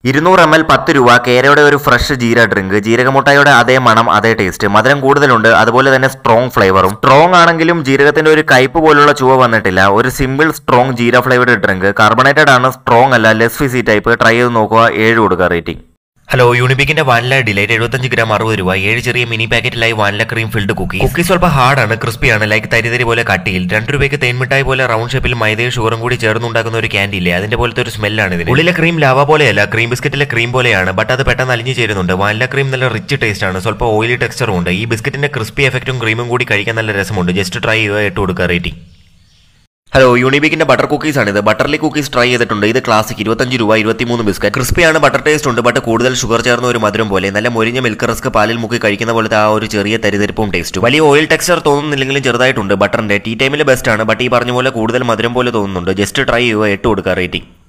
ഇരുന്നൂറ് M L പത്ത് രൂപ കേരയുടെ ഒരു ഫ്രഷ് ജീര ഡ്രിങ്ക് ജീരകമുട്ടായുടെ അതേ മണം അതേ ടേസ്റ്റ് മധുരം കൂടുതലുണ്ട് അതുപോലെ തന്നെ സ്ട്രോങ് ഫ്ലേവറും സ്ട്രോങ് ആണെങ്കിലും ജീരകത്തിന്റെ ഒരു കയ്പ് പോലുള്ള ചുവ വന്നിട്ടില്ല ഒരു simple strong jeera flavoured drink carbonated ആണ് സ്ട്രോങ് അല്ല ലെസ് ഫിസി ടൈപ്പ് ട്രൈ ചെയ്ത് നോക്കുക ഏഴ് കൊടുക്കുക റേറ്റിംഗ് ഹലോ യൂണിബിക്കിന്റെ വാനില ഡിലൈറ്റ് എഴുപത്തഞ്ച് ഗ്രാം അറുപത് രൂപ ഏഴ് ചെറിയ മിനി പാക്കറ്റിലായി vanilla cream filled cookie cookie സ്വല്പം ഹാർഡാണ് ക്രിസ്പിയാണ് ലൈക്ക് തരിതരി പോലെ കട്ടിയിൽ രണ്ട് രൂപയ്ക്ക് തേൻമിഠായി പോലെ റൗണ്ട് ഷേപ്പിൽ മൈദയും ഷുഗറും കൂടി ചേർന്നുണ്ടാക്കുന്ന ഒരു ക്യാൻഡി ഇല്ലേ അതിന്റെ പോലത്തെ ഒരു സ്മെല്ലാണ് ഇതിന് ഉള്ളിലെ ക്രീം ലാവ പോലെയല്ല ക്രീം ബിസ്ക്കറ്റിലെ ക്രീം പോലെയാണ് ബട്ട് അത് പെട്ടെന്ന് അലിഞ്ഞു ചേരുന്നുണ്ട് വാനില ക്രീം നല്ല റിച്ച് ടേസ്റ്റ് ആണ് സ്വല്പം ഓയിലി ടെക്സ്ചറും ഉണ്ട് ഈ ബിസ്ക്കറ്റിന്റെ ക്രിസ്പി എഫക്റ്റും ക്രീമും കൂടി കഴിക്കാൻ നല്ല രസമുണ്ട് ജസ്റ്റ് ട്രൈ ചെയ്യുക ഇട്ട് കൊടുക്കുക റേറ്റിംഗ് ഹലോ യൂണിബിക്കിന്റെ ബട്ടർ കുക്കീസ് ആണ് ഇത് ബട്ടർലി കുക്കീസ് ട്രൈ ചെയ്തിട്ടുണ്ട് ഇത് ക്ലാസിക് ഇരുപത്തഞ്ച് രൂപ ഇരുപത്തിമൂന്ന് ബിസ്ക്കറ്റ് ക്രിസ്പിയാണ് ബട്ടർ ടേസ്റ്റ് ഉണ്ട് ബട്ട് കൂടുതൽ ഷുഗർ ചേർന്ന ഒരു മധുരം പോലെ നല്ല മൊരിഞ്ഞ മിൽക്ക് റസ്ക് പാലിൽ മുക്കി കഴിക്കുന്ന പോലത്തെ ആ ഒരു ചെറിയ തരിതരിപ്പും ടേസ്റ്റും വലിയ ഓയിൽ ടെക്സ്ചർ തോന്നുന്നില്ലെങ്കിലും ചെറുതായിട്ടുണ്ട് ബട്ടറിന്റെ ടീ ടൈമിൽ ബെസ്റ്റ് ആണ് ബട്ട് ഈ പറഞ്ഞ പോലെ കൂടുതൽ മധുരം പോലെ തോന്നുന്നുണ്ട് ജസ്റ്റ് ട്രൈ ചെയ്യുക എട്ട് കൊടുക്കുക റേറ്റിംഗ്